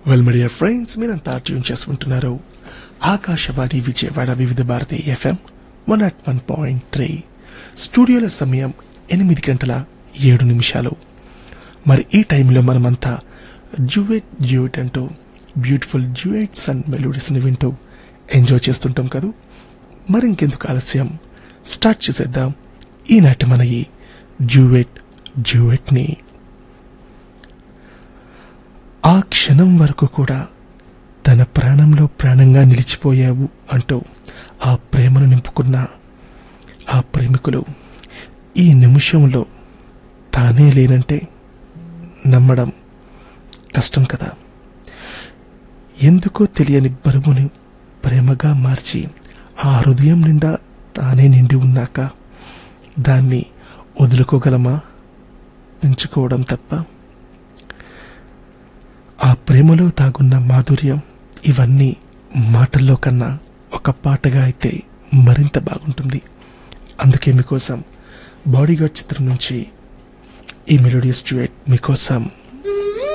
well మీడియా friends మీరంతా tune చేసుకుంటున్నారు Akashvani Vijayawada Vividh Bharati FM one at one point three స్టూడియోల సమయం ఎనిమిది గంటల ఏడు నిమిషాలు మరి ఈ టైంలో మనమంతా జ్యూయెట్ జ్యూయెట్ అంటూ బ్యూటిఫుల్ జ్యూయెట్స్ అండ్ మెలోడీస్ని వింటూ ఎంజాయ్ చేస్తుంటాం కదూ మరి ఇంకెందుకు ఆలస్యం స్టార్ట్ చేసేద్దాం ఈనాటి మన ఈ జ్యూయెట్ జ్యూయెట్ని ఆ క్షణం వరకు కూడా తన ప్రాణంలో ప్రాణంగా నిలిచిపోయావు అంటూ ఆ ప్రేమను నింపుకున్న ఆ ప్రేమికులు ఈ నిమిషంలో తానే లేనంటే నమ్మడం కష్టం కదా ఎందుకో తెలియని బరువుని ప్రేమగా మార్చి ఆ హృదయం నిండా తానే నిండి ఉన్నాక దాన్ని వదులుకోగలమా పెంచుకోవడం తప్ప ఆ ప్రేమలో తాగున్న మాధుర్యం ఇవన్నీ మాటల్లో కన్నా ఒక పాటగా అయితే మరింత బాగుంటుంది అందుకే మీకోసం బాడీగార్డ్ చిత్రం నుంచి ఈ మెలోడియస్ డ్యూయట్ మీకోసం